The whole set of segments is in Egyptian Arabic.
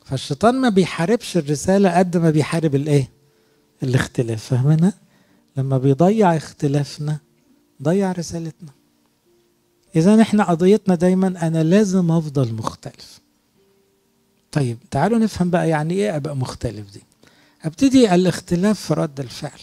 فالشيطان ما بيحاربش الرسالة قد ما بيحارب الايه الاختلاف فاهمنا لما بيضيع اختلافنا ضيع رسالتنا اذا احنا قضيتنا دايما انا لازم افضل مختلف طيب تعالوا نفهم بقى يعني ايه ابقى مختلف دي ابتدي الاختلاف في رد الفعل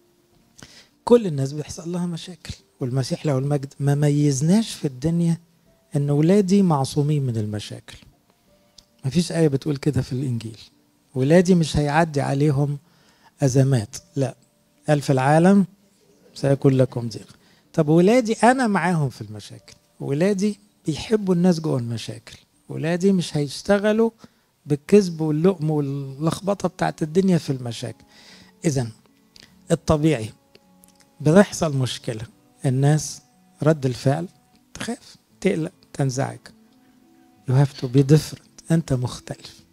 كل الناس بيحصل لها مشاكل والمسيح له المجد ما ميزناش في الدنيا ان ولادي معصومين من المشاكل ما فيش آية بتقول كده في الإنجيل ولادي مش هيعدي عليهم أزمات لا قال في العالم سيكون لكم ضيق طب ولادي أنا معاهم في المشاكل ولادي بيحبوا الناس جوه المشاكل ولادي مش هيشتغلوا بالكذب واللقم واللخبطة بتاعت الدنيا في المشاكل إذا الطبيعي بتحصل مشكلة الناس رد الفعل تخاف تقلق تنزعج you have to be different أنت مختلف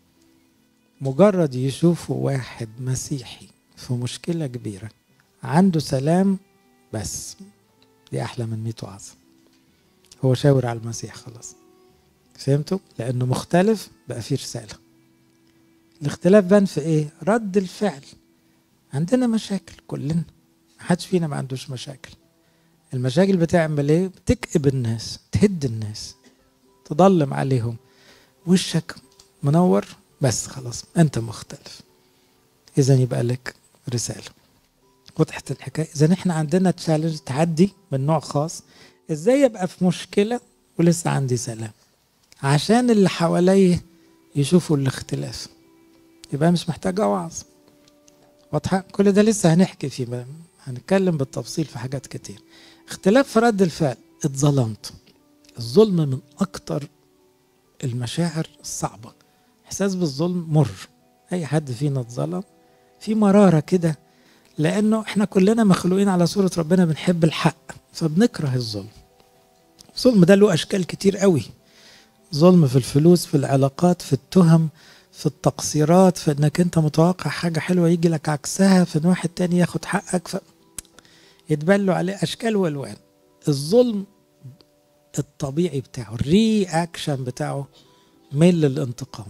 مجرد يشوفوا واحد مسيحي في مشكلة كبيرة عنده سلام بس دي أحلى من 100 وعظة هو شاور على المسيح خلاص فهمتوا؟ لأنه مختلف بقى فيه رسالة الاختلاف بان في إيه؟ رد الفعل عندنا مشاكل كلنا محدش فينا ما عندوش مشاكل المشاكل بتعمل ايه بتكئب الناس تهد الناس تضلم عليهم وشك منور بس خلاص انت مختلف اذا يبقى لك رساله وضحت الحكايه اذا احنا عندنا تشالنج تحدي من نوع خاص ازاي ابقى في مشكله ولسه عندي سلام عشان اللي حواليا يشوفوا الاختلاف يبقى مش محتاج اوعظ واضحه كل ده لسه هنحكي فيه هنتكلم بالتفصيل في حاجات كتير اختلاف في رد الفعل اتظلمت الظلم من اكتر المشاعر الصعبة احساس بالظلم مر اي حد فينا اتظلم في مرارة كده لانه احنا كلنا مخلوقين على صورة ربنا بنحب الحق فبنكره الظلم الظلم ده له اشكال كتير قوي ظلم في الفلوس في العلاقات في التهم في التقصيرات في انك انت متوقع حاجة حلوة يجي لك عكسها في ان واحد تاني ياخد حقك ف... يتبلوا عليه اشكال والوان الظلم الطبيعي بتاعه الري اكشن بتاعه ميل للانتقام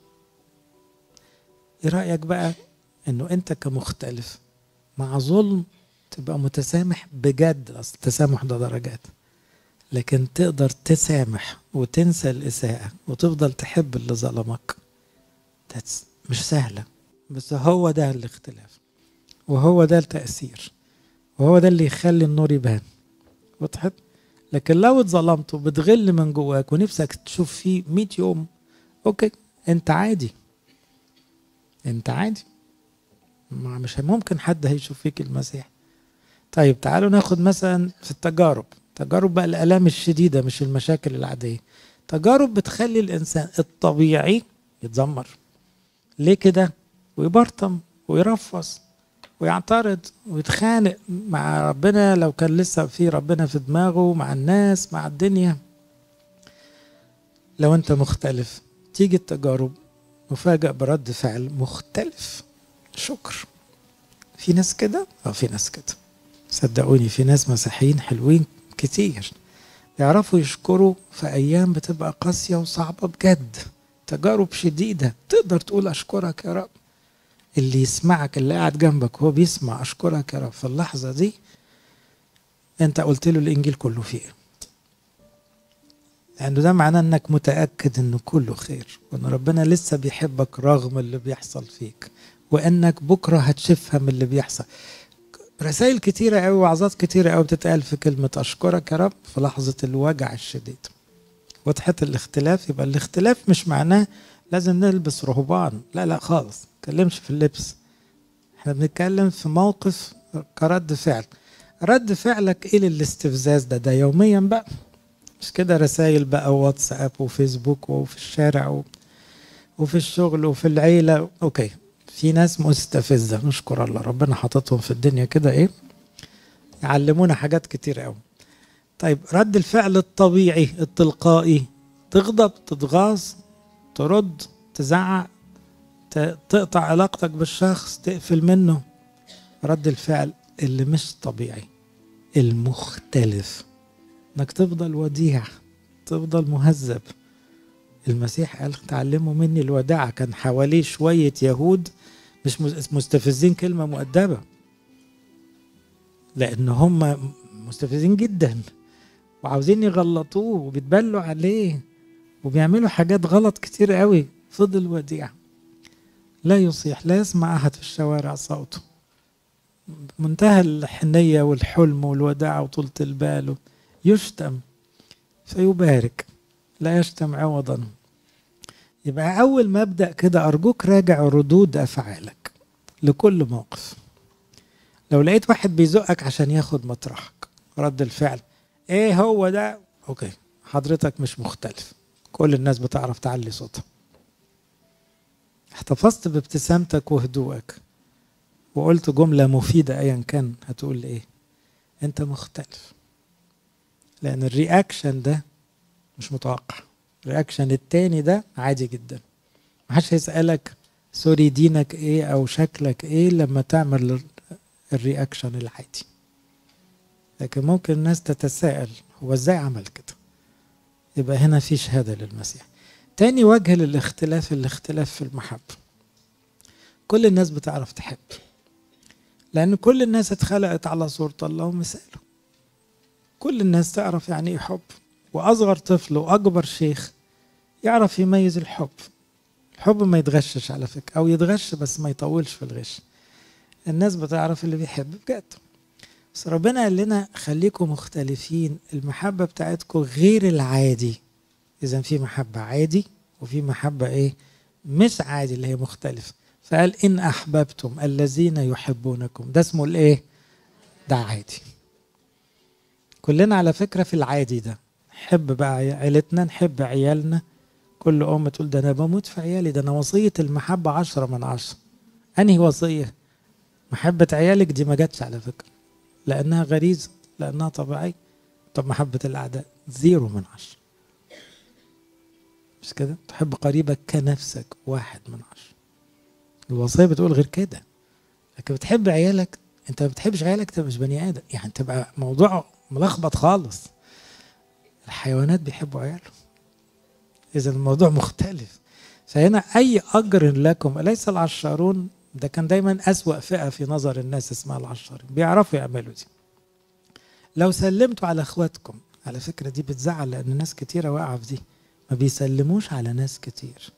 ايه رايك بقى انه انت كمختلف مع ظلم تبقى متسامح بجد اصل التسامح ده درجات لكن تقدر تسامح وتنسى الاساءه وتفضل تحب اللي ظلمك مش سهله بس هو ده الاختلاف وهو ده التاثير وهو ده اللي يخلي النور يبان وضحت لكن لو اتظلمت وبتغل من جواك ونفسك تشوف فيه 100 يوم اوكي انت عادي انت عادي ما مش ممكن حد هيشوف فيك المسيح طيب تعالوا ناخد مثلا في التجارب تجارب بقى الالام الشديده مش المشاكل العاديه تجارب بتخلي الانسان الطبيعي يتذمر ليه كده ويبرطم ويرفص ويعترض ويتخانق مع ربنا لو كان لسه في ربنا في دماغه مع الناس مع الدنيا لو انت مختلف تيجي التجارب مفاجأ برد فعل مختلف شكر في ناس كده اه في ناس كده صدقوني في ناس مسيحيين حلوين كتير يعرفوا يشكروا في ايام بتبقى قاسيه وصعبه بجد تجارب شديده تقدر تقول اشكرك يا رب اللي يسمعك اللي قاعد جنبك هو بيسمع اشكرك يا رب في اللحظه دي انت قلت له الانجيل كله فيه لانه ده معناه انك متاكد انه كله خير وان ربنا لسه بيحبك رغم اللي بيحصل فيك وانك بكره هتشفهم اللي بيحصل رسائل كتيرة قوي وعظات كتيرة قوي بتتقال في كلمة أشكرك يا رب في لحظة الوجع الشديد وضحت الاختلاف يبقى الاختلاف مش معناه لازم نلبس رهبان لا لا خالص نتكلمش في اللبس احنا بنتكلم في موقف كرد فعل رد فعلك ايه للاستفزاز ده ده يوميا بقى مش كده رسائل بقى واتساب وفيسبوك وفي الشارع و... وفي الشغل وفي العيلة اوكي في ناس مستفزة نشكر الله ربنا حاططهم في الدنيا كده ايه يعلمونا حاجات كتير قوي طيب رد الفعل الطبيعي التلقائي تغضب تتغاظ ترد تزعق تقطع علاقتك بالشخص تقفل منه رد الفعل اللي مش طبيعي المختلف انك تفضل وديع تفضل مهذب المسيح قال تعلموا مني الوداعة كان حواليه شوية يهود مش مستفزين كلمة مؤدبة لأن هم مستفزين جدا وعاوزين يغلطوه وبيتبلوا عليه وبيعملوا حاجات غلط كتير قوي فضل وديع لا يصيح لا يسمع أحد في الشوارع صوته منتهى الحنية والحلم والوداع وطولة البال يشتم فيبارك لا يشتم عوضا يبقى أول مبدأ كده أرجوك راجع ردود أفعالك لكل موقف لو لقيت واحد بيزقك عشان ياخد مطرحك رد الفعل ايه هو ده اوكي حضرتك مش مختلف كل الناس بتعرف تعلي صوتها احتفظت بابتسامتك وهدوءك وقلت جملة مفيدة أيا كان هتقول إيه أنت مختلف لأن الرياكشن ده مش متوقع الرياكشن التاني ده عادي جدا محدش هيسألك سوري دينك إيه أو شكلك إيه لما تعمل الرياكشن العادي لكن ممكن الناس تتساءل هو ازاي عمل كده يبقى هنا في شهادة للمسيح تاني وجه للاختلاف الاختلاف في المحبة كل الناس بتعرف تحب لأن كل الناس اتخلقت على صورة الله ومثاله كل الناس تعرف يعني ايه حب وأصغر طفل وأكبر شيخ يعرف يميز الحب الحب ما يتغشش على فكرة أو يتغش بس ما يطولش في الغش الناس بتعرف اللي بيحب بجد بس ربنا قال لنا خليكم مختلفين المحبة بتاعتكم غير العادي إذا في محبة عادي وفي محبة إيه مش عادي اللي هي مختلفة فقال إن أحببتم الذين يحبونكم ده اسمه الإيه ده عادي كلنا على فكرة في العادي ده نحب بقى عيلتنا نحب عيالنا كل أم تقول ده أنا بموت في عيالي ده أنا وصية المحبة عشرة من عشرة أنهي وصية محبة عيالك دي ما جاتش على فكرة لأنها غريزة لأنها طبيعية طب محبة الأعداء زيرو من عشرة مش كده تحب قريبك كنفسك واحد من عشرة الوصية بتقول غير كده لكن بتحب عيالك انت ما بتحبش عيالك انت مش بني ادم يعني تبقى موضوع ملخبط خالص الحيوانات بيحبوا عيالهم اذا الموضوع مختلف فهنا اي اجر لكم اليس العشارون ده كان دايما أسوأ فئة في نظر الناس اسمها العشارين بيعرفوا يعملوا دي لو سلمتوا على اخواتكم على فكرة دي بتزعل لأن ناس كتيرة واقعة في دي ما بيسلموش على ناس كتير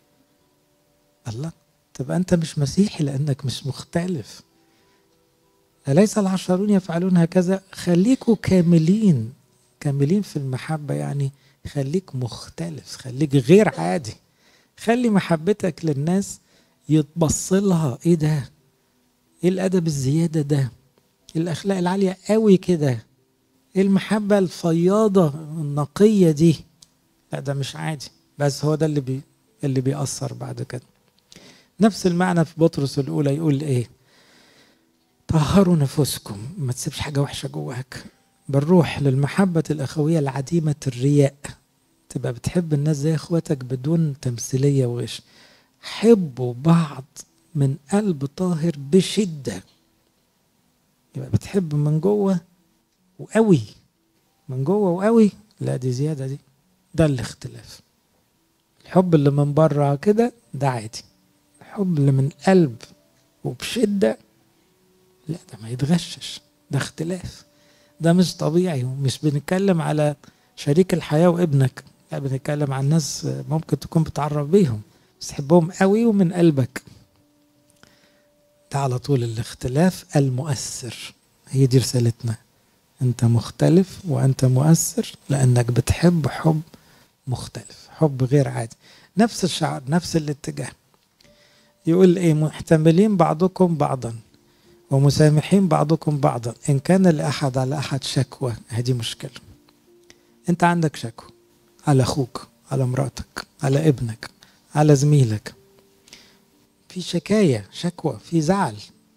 الله تبقى أنت مش مسيحي لأنك مش مختلف أليس العشرون يفعلون هكذا خليكوا كاملين كاملين في المحبة يعني خليك مختلف خليك غير عادي خلي محبتك للناس يتبص لها ايه ده ايه الادب الزياده ده إيه الاخلاق العاليه قوي كده ايه المحبه الفياضه النقيه دي لا ده مش عادي بس هو ده اللي بي اللي بيأثر بعد كده نفس المعنى في بطرس الاولى يقول ايه طهروا نفوسكم ما تسيبش حاجه وحشه جواك بالروح للمحبه الاخويه العديمه الرياء تبقى بتحب الناس زي اخواتك بدون تمثيليه وغش حبوا بعض من قلب طاهر بشدة يبقى بتحب من جوه وقوي من جوه وقوي لا دي زيادة دي ده الاختلاف الحب اللي من بره كده ده عادي الحب اللي من قلب وبشدة لا ده ما يتغشش ده اختلاف ده مش طبيعي ومش بنتكلم على شريك الحياة وابنك لا بنتكلم عن ناس ممكن تكون بتعرف بيهم تحبهم قوي ومن قلبك ده على طول الاختلاف المؤثر هي دي رسالتنا انت مختلف وانت مؤثر لانك بتحب حب مختلف حب غير عادي نفس الشعر نفس الاتجاه يقول ايه محتملين بعضكم بعضا ومسامحين بعضكم بعضا ان كان لاحد على احد شكوى هذه مشكله انت عندك شكوى على اخوك على مراتك على ابنك على زميلك في شكاية شكوى في زعل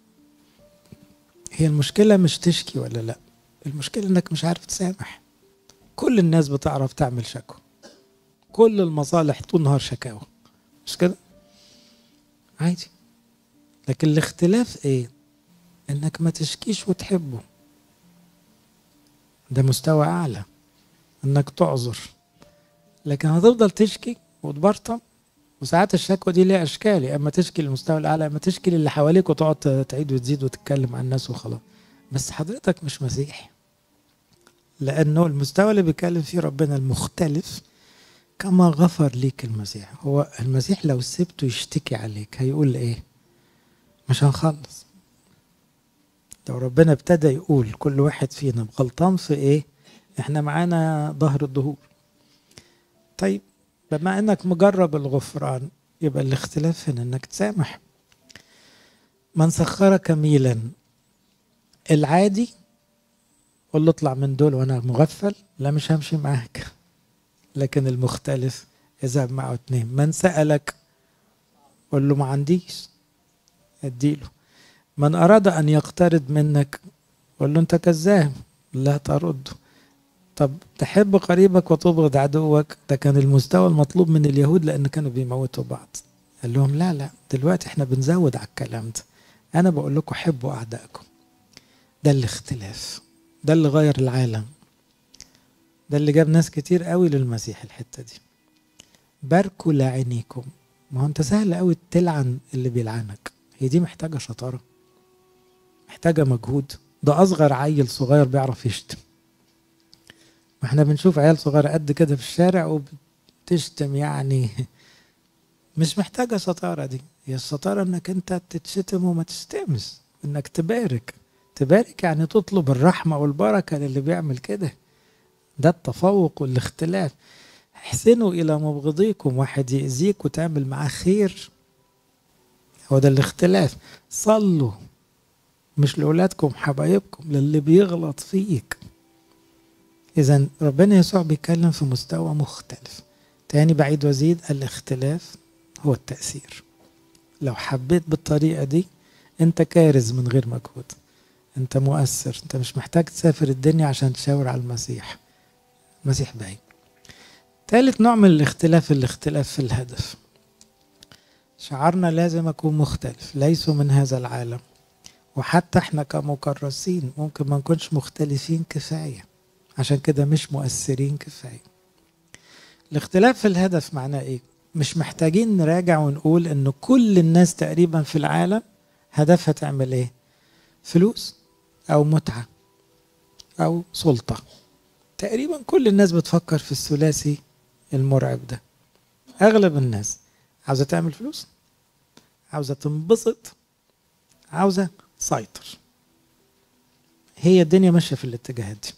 هي المشكلة مش تشكي ولا لا المشكلة انك مش عارف تسامح كل الناس بتعرف تعمل شكوى كل المصالح طول النهار شكاوى مش كده عادي لكن الاختلاف ايه انك ما تشكيش وتحبه ده مستوى اعلى انك تعذر لكن هتفضل تشكي وتبرطم وساعات الشكوى دي ليها اشكال يا اما تشكي للمستوى الاعلى يا اما تشكي للي حواليك وتقعد تعيد وتزيد وتتكلم عن الناس وخلاص بس حضرتك مش مسيحي لانه المستوى اللي بيتكلم فيه ربنا المختلف كما غفر ليك المسيح هو المسيح لو سبته يشتكي عليك هيقول ايه مش هنخلص لو ربنا ابتدى يقول كل واحد فينا غلطان في ايه احنا معانا ظهر الظهور طيب بما انك مجرب الغفران يبقى الاختلاف هنا انك تسامح من سخرك ميلا العادي قول له اطلع من دول وانا مغفل لا مش همشي معاك لكن المختلف اذهب معه اتنين من سألك قول له ما عنديش اديله من أراد أن يقترض منك قول له أنت كذاب لا ترده طب تحب قريبك وتبغض عدوك ده كان المستوى المطلوب من اليهود لأن كانوا بيموتوا بعض قال لهم لا لا دلوقتي احنا بنزود على الكلام ده أنا بقول لكم حبوا أعدائكم ده الاختلاف ده اللي غير العالم ده اللي جاب ناس كتير قوي للمسيح الحتة دي باركوا لاعنيكم ما هو انت سهل قوي تلعن اللي بيلعنك هي دي محتاجة شطارة محتاجة مجهود ده أصغر عيل صغير بيعرف يشتم ما احنا بنشوف عيال صغيرة قد كده في الشارع وبتشتم يعني مش محتاجة شطارة دي هي الشطارة انك انت تتشتم وما تشتمش انك تبارك تبارك يعني تطلب الرحمة والبركة للي بيعمل كده ده التفوق والاختلاف احسنوا إلى مبغضيكم واحد يأذيك وتعمل معاه خير هو ده الاختلاف صلوا مش لأولادكم حبايبكم للي بيغلط فيك إذا ربنا يسوع بيتكلم في مستوى مختلف تاني بعيد وزيد الاختلاف هو التأثير لو حبيت بالطريقة دي أنت كارز من غير مجهود أنت مؤثر أنت مش محتاج تسافر الدنيا عشان تشاور على المسيح المسيح باين ثالث نوع من الاختلاف الاختلاف في الهدف شعارنا لازم أكون مختلف ليسوا من هذا العالم وحتى احنا كمكرسين ممكن ما نكونش مختلفين كفاية عشان كده مش مؤثرين كفاية الاختلاف في الهدف معناه ايه مش محتاجين نراجع ونقول ان كل الناس تقريبا في العالم هدفها تعمل ايه فلوس او متعة او سلطة تقريبا كل الناس بتفكر في الثلاثي المرعب ده اغلب الناس عاوزة تعمل فلوس عاوزة تنبسط عاوزة تسيطر هي الدنيا ماشية في الاتجاهات دي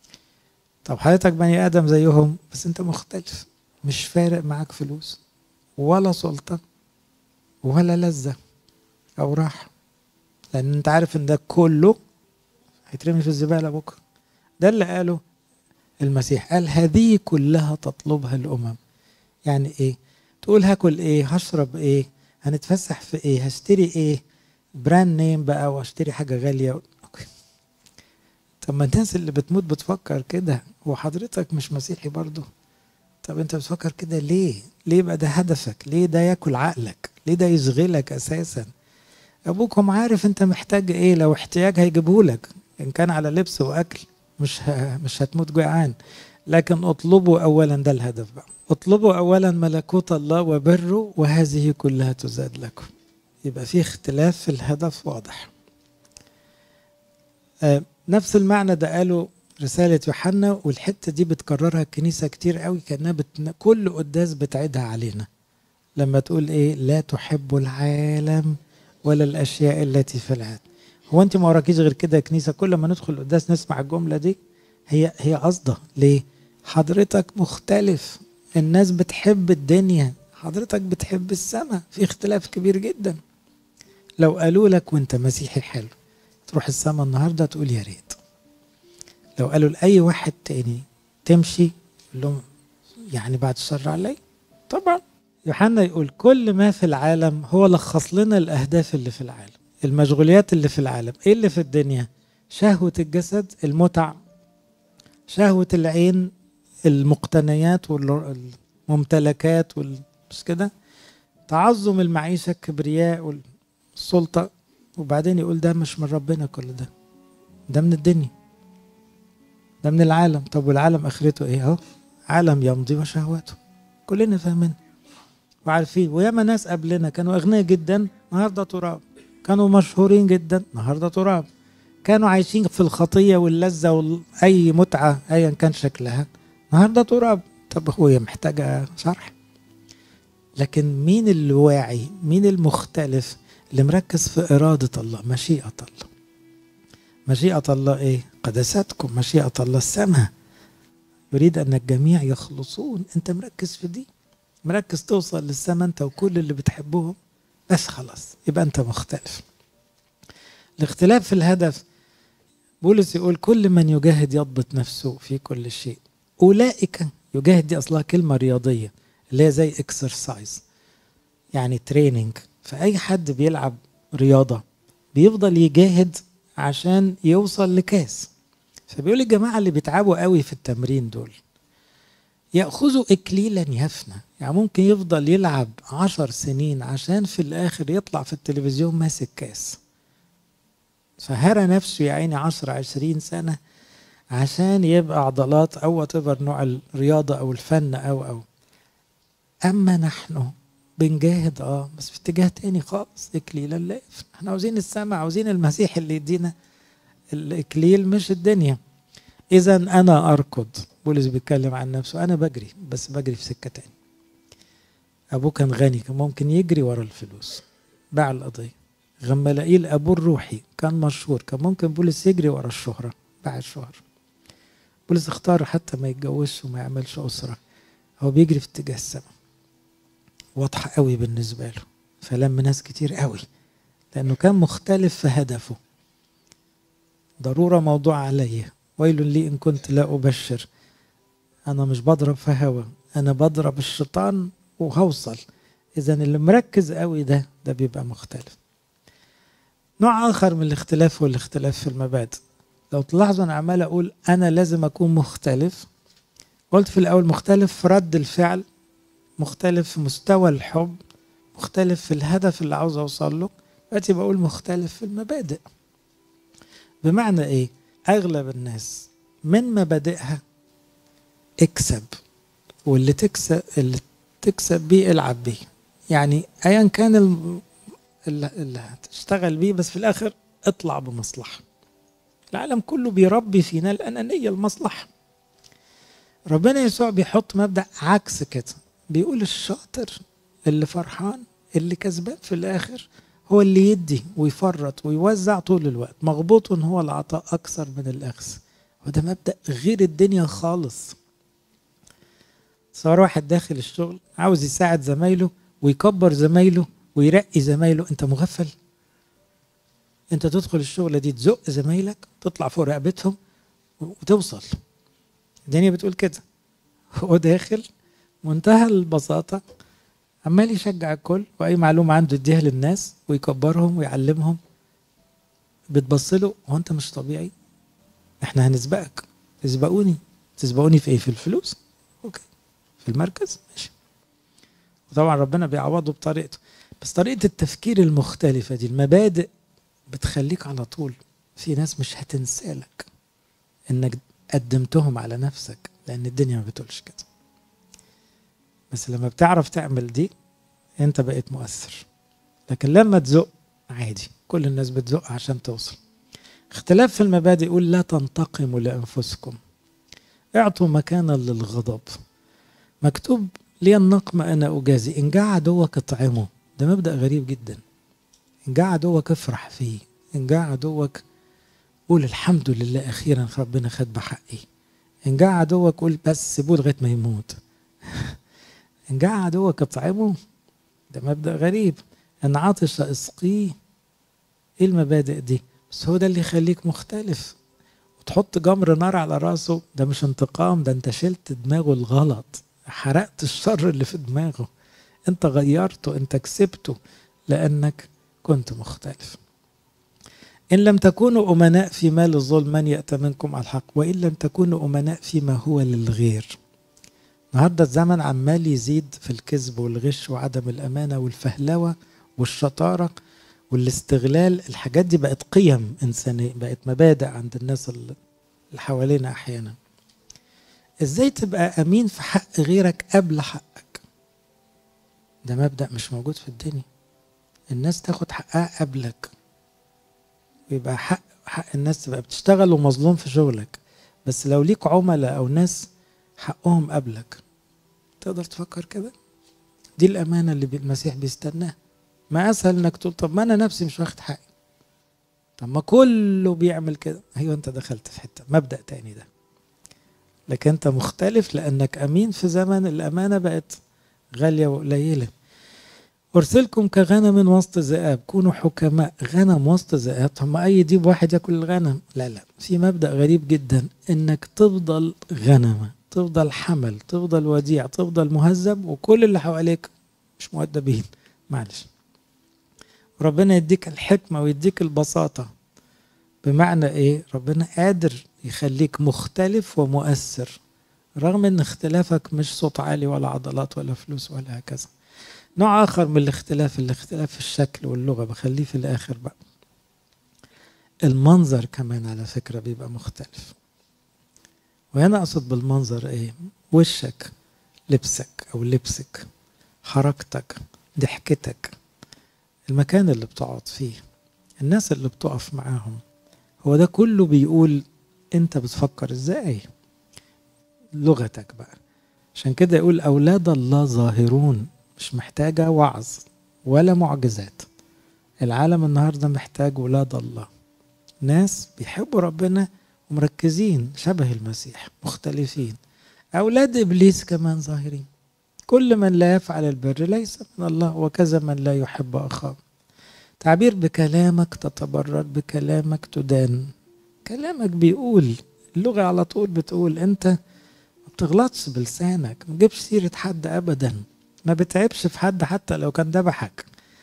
طب حضرتك بني آدم زيهم بس أنت مختلف مش فارق معاك فلوس ولا سلطة ولا لذة أو راحة لأن أنت عارف إن ده كله هيترمي في الزبالة بكرة ده اللي قاله المسيح قال هذه كلها تطلبها الأمم يعني إيه تقول هاكل إيه هشرب إيه هنتفسح في إيه هشتري إيه براند نيم بقى واشتري حاجة غالية أوكي. طب ما الناس اللي بتموت بتفكر كده وحضرتك مش مسيحي برضه طب انت بتفكر كده ليه ليه بقى ده هدفك ليه ده ياكل عقلك ليه ده يشغلك اساسا ابوكم عارف انت محتاج ايه لو احتياج هيجيبهولك ان كان على لبس واكل مش ه... مش هتموت جوعان لكن اطلبوا اولا ده الهدف بقى اطلبوا اولا ملكوت الله وبره وهذه كلها تزاد لكم يبقى في اختلاف في الهدف واضح آه نفس المعنى ده قاله رسالة يوحنا والحتة دي بتكررها الكنيسة كتير قوي كأنها بت... كل قداس بتعيدها علينا لما تقول ايه لا تحب العالم ولا الأشياء التي في العالم هو انت ما وراكيش غير كده يا كنيسة كل ما ندخل القداس نسمع الجملة دي هي هي قصده ليه حضرتك مختلف الناس بتحب الدنيا حضرتك بتحب السماء في اختلاف كبير جدا لو قالوا لك وانت مسيحي حلو تروح السماء النهارده تقول يا ريت لو قالوا لاي واحد تاني تمشي يقول لهم يعني بعد الشر علي طبعا يوحنا يقول كل ما في العالم هو لخص لنا الاهداف اللي في العالم المشغوليات اللي في العالم ايه اللي في الدنيا شهوة الجسد المتع شهوة العين المقتنيات والممتلكات وال... مش كده تعظم المعيشة الكبرياء والسلطة وبعدين يقول ده مش من ربنا كل ده ده من الدنيا ده من العالم طب والعالم اخرته ايه اهو عالم يمضي وشهواته كلنا فاهمين وعارفين وياما ناس قبلنا كانوا اغنياء جدا النهارده تراب كانوا مشهورين جدا النهارده تراب كانوا عايشين في الخطيه واللذه واي متعه ايا كان شكلها النهارده تراب طب هو محتاجه شرح لكن مين اللي واعي مين المختلف اللي مركز في إرادة الله مشيئة الله مشيئة الله إيه قدساتكم مشيئة الله السماء يريد أن الجميع يخلصون أنت مركز في دي مركز توصل للسماء أنت وكل اللي بتحبهم بس خلاص يبقى أنت مختلف الاختلاف في الهدف بولس يقول كل من يجاهد يضبط نفسه في كل شيء أولئك يجاهد دي أصلها كلمة رياضية اللي هي زي اكسرسايز يعني تريننج فأي حد بيلعب رياضة بيفضل يجاهد عشان يوصل لكاس فبيقول الجماعة اللي بيتعبوا قوي في التمرين دول يأخذوا إكليلا يفنى يعني ممكن يفضل يلعب عشر سنين عشان في الآخر يطلع في التلفزيون ماسك كاس فهرى نفسه يا عيني عشر عشرين سنة عشان يبقى عضلات أو تبر نوع الرياضة أو الفن أو أو أما نحن بنجاهد اه بس في اتجاه تاني خالص اكليل لا احنا عاوزين السماء عاوزين المسيح اللي يدينا الاكليل مش الدنيا اذا انا اركض بولس بيتكلم عن نفسه انا بجري بس بجري في سكه تاني ابوه كان غني كان ممكن يجري ورا الفلوس باع القضيه غمالائيل ابوه الروحي كان مشهور كان ممكن بولس يجري ورا الشهره باع الشهره بولس اختار حتى ما يتجوزش وما يعملش اسره هو بيجري في اتجاه السماء واضحة قوي بالنسبة له فلم ناس كتير قوي لأنه كان مختلف في هدفه ضرورة موضوع عليا ويل لي إن كنت لا أبشر أنا مش بضرب في هوا أنا بضرب الشيطان وهوصل إذا اللي مركز قوي ده ده بيبقى مختلف نوع آخر من الاختلاف هو الاختلاف في المبادئ لو تلاحظوا أنا عمال أقول أنا لازم أكون مختلف قلت في الأول مختلف في رد الفعل مختلف في مستوى الحب مختلف في الهدف اللي عاوز اوصل له دلوقتي بقول مختلف في المبادئ بمعنى ايه اغلب الناس من مبادئها اكسب واللي تكسب اللي تكسب بيه العب بيه يعني ايا كان اللي هتشتغل بيه بس في الاخر اطلع بمصلحه العالم كله بيربي فينا الانانيه المصلحه ربنا يسوع بيحط مبدا عكس كده بيقول الشاطر اللي فرحان اللي كسبان في الاخر هو اللي يدي ويفرط ويوزع طول الوقت مغبوط هو العطاء اكثر من الاخذ وده مبدا غير الدنيا خالص صار واحد داخل الشغل عاوز يساعد زمايله ويكبر زمايله ويرقي زمايله انت مغفل انت تدخل الشغلة دي تزق زمايلك تطلع فوق رقبتهم وتوصل الدنيا بتقول كده هو داخل منتهى البساطة عمال يشجع الكل وأي معلومة عنده يديها للناس ويكبرهم ويعلمهم بتبص له هو أنت مش طبيعي إحنا هنسبقك تسبقوني تسبقوني في إيه في الفلوس أوكي في المركز ماشي وطبعا ربنا بيعوضه بطريقته بس طريقة التفكير المختلفة دي المبادئ بتخليك على طول في ناس مش هتنسالك انك قدمتهم على نفسك لان الدنيا ما بتقولش كده بس لما بتعرف تعمل دي انت بقيت مؤثر لكن لما تزق عادي كل الناس بتزق عشان توصل اختلاف في المبادئ يقول لا تنتقموا لانفسكم اعطوا مكانا للغضب مكتوب لي النقم انا اجازي ان جاء عدوك اطعمه ده مبدا غريب جدا ان جاء عدوك افرح فيه ان جاء عدوك قول الحمد لله اخيرا ربنا خد بحقي ان جاء عدوك قول بس سيبوه لغايه ما يموت إن جاء عدوك اطعمه ده مبدأ غريب إن عطش اسقيه إيه المبادئ دي؟ بس هو ده اللي يخليك مختلف وتحط جمر نار على راسه ده مش انتقام ده أنت شلت دماغه الغلط حرقت الشر اللي في دماغه أنت غيرته أنت كسبته لأنك كنت مختلف إن لم تكونوا أمناء في مال الظلم من يأتى منكم على الحق وإن لم تكونوا أمناء فيما هو للغير النهارده الزمن عمال يزيد في الكذب والغش وعدم الامانه والفهلوه والشطاره والاستغلال الحاجات دي بقت قيم انسانيه بقت مبادئ عند الناس اللي حوالينا احيانا ازاي تبقى امين في حق غيرك قبل حقك ده مبدأ مش موجود في الدنيا الناس تاخد حقها قبلك ويبقى حق حق الناس تبقى بتشتغل ومظلوم في شغلك بس لو ليك عملاء او ناس حقهم قبلك تقدر تفكر كده دي الامانه اللي المسيح بيستناها ما اسهل انك تقول طب ما انا نفسي مش واخد حقي طب ما كله بيعمل كده ايوه انت دخلت في حته مبدا تاني ده لكن انت مختلف لانك امين في زمن الامانه بقت غاليه وقليله أرسلكم كغنم وسط ذئاب كونوا حكماء غنم وسط ذئاب طب ما أي ديب واحد ياكل الغنم لا لا في مبدأ غريب جدا إنك تفضل غنمة تفضل حمل تفضل وديع تفضل مهذب وكل اللي حواليك مش مؤدبين معلش ربنا يديك الحكمة ويديك البساطة بمعنى إيه ربنا قادر يخليك مختلف ومؤثر رغم ان اختلافك مش صوت عالي ولا عضلات ولا فلوس ولا هكذا نوع اخر من الاختلاف الاختلاف في الشكل واللغه بخليه في الاخر بقى المنظر كمان على فكره بيبقى مختلف وهنا اقصد بالمنظر ايه وشك لبسك او لبسك حركتك ضحكتك المكان اللي بتقعد فيه الناس اللي بتقف معاهم هو ده كله بيقول انت بتفكر ازاي لغتك بقى عشان كده يقول اولاد الله ظاهرون مش محتاجة وعظ ولا معجزات العالم النهاردة محتاج ولاد الله ناس بيحبوا ربنا ومركزين شبه المسيح مختلفين أولاد إبليس كمان ظاهرين كل من لا يفعل البر ليس من الله وكذا من لا يحب أخاه تعبير بكلامك تتبرر بكلامك تدان كلامك بيقول اللغة على طول بتقول أنت ما بتغلطش بلسانك ما تجيبش سيرة حد أبداً ما بتعبش في حد حتى لو كان ذبحك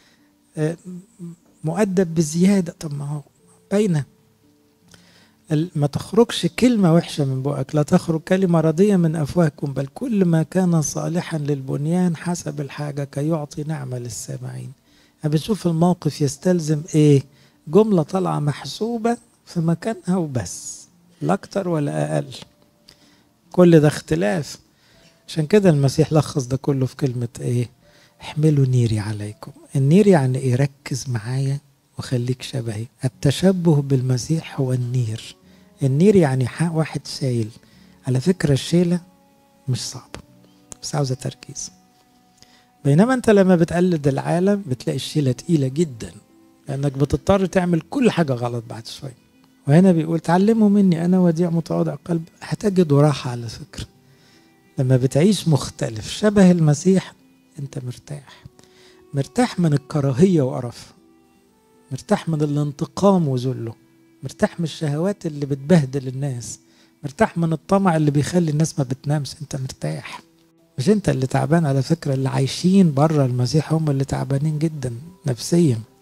مؤدب بزيادة طب ما هو باينة ما تخرجش كلمة وحشة من بقك لا تخرج كلمة رضية من أفواهكم بل كل ما كان صالحا للبنيان حسب الحاجة كي يعطي نعمة للسامعين يعني بتشوف الموقف يستلزم إيه جملة طالعة محسوبة في مكانها وبس لا أكتر ولا أقل كل ده اختلاف عشان كده المسيح لخص ده كله في كلمة ايه احملوا نيري عليكم النير يعني ايه ركز معايا وخليك شبهي التشبه بالمسيح هو النير النير يعني واحد شايل على فكرة الشيلة مش صعبة بس عاوزة تركيز بينما انت لما بتقلد العالم بتلاقي الشيلة تقيلة جدا لانك بتضطر تعمل كل حاجة غلط بعد شوية وهنا بيقول تعلموا مني انا وديع متواضع قلب هتجدوا راحة على فكرة لما بتعيش مختلف شبه المسيح انت مرتاح مرتاح من الكراهيه وقرف مرتاح من الانتقام وذله مرتاح من الشهوات اللي بتبهدل الناس مرتاح من الطمع اللي بيخلي الناس ما بتنامش انت مرتاح مش انت اللي تعبان على فكره اللي عايشين بره المسيح هم اللي تعبانين جدا نفسيا